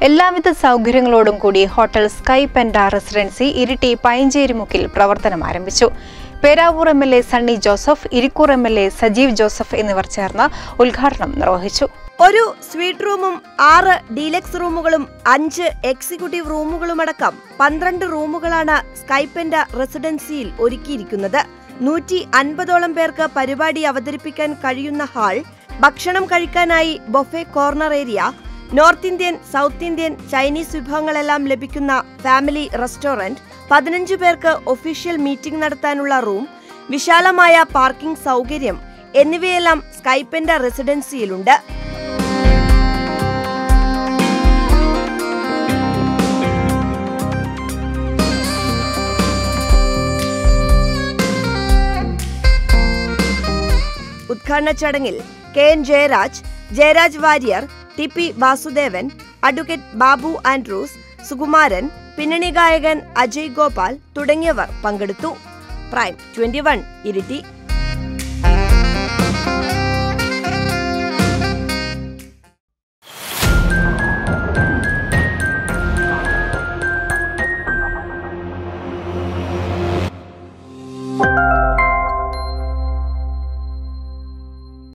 എല്ലാവിധ സൗകര്യങ്ങളോടും കൂടി ഹോട്ടൽ സ്കൈ പെൻഡ റെസിഡൻസി ഇരിട്ടി പയഞ്ചേരിമുക്കിൽ പ്രവർത്തനം ആരംഭിച്ചു Peravoor M L A Sunny Joseph Irikkur M L A Sajeev Joseph എന്നിവർ ചേർന്ന് ഉദ്ഘാടനം നിർവഹിച്ചു ഒരു സ്വീറ്റ് റൂമും ആറ് ഡീലക്സ് റൂമുകളും അഞ്ച് എക്സിക്യൂട്ടീവ് റൂമുകളുമടക്കം പന്ത്രണ്ട് റൂമുകളാണ് സ്കൈപ്പൻഡ റെസിഡൻസിയിൽ ഒരുക്കിയിരിക്കുന്നത് നൂറ്റി അൻപതോളം പേർക്ക് പരിപാടി അവതരിപ്പിക്കാൻ കഴിയുന്ന ഹാൾ ഭക്ഷണം കഴിക്കാനായി buffet corner area North Indian South Indian Chinese വിഭവങ്ങളെല്ലാം ലഭിക്കുന്ന ഫാമിലി റെസ്റ്റോറന്റ് പതിനഞ്ച് പേർക്ക് ഒഫീഷ്യൽ മീറ്റിംഗ് നടത്താനുള്ള റൂം വിശാലമായ പാർക്കിംഗ് സൗകര്യം എന്നിവയെല്ലാം സ്കൈപ്പൻഡ റെസിഡൻസിയിലുണ്ട് ഉദ്ഘാടന ചടങ്ങിൽ K N Jayaraj Jayaraj Warrier T P Vasudevan advocate Babu Andrews Sukumaran പിന്നണി ഗായകൻ അജയ് ഗോപാൽ തുടങ്ങിയവർ പങ്കെടുത്തു പ്രൈം ട്വന്റി വൺ ഇരിട്ടി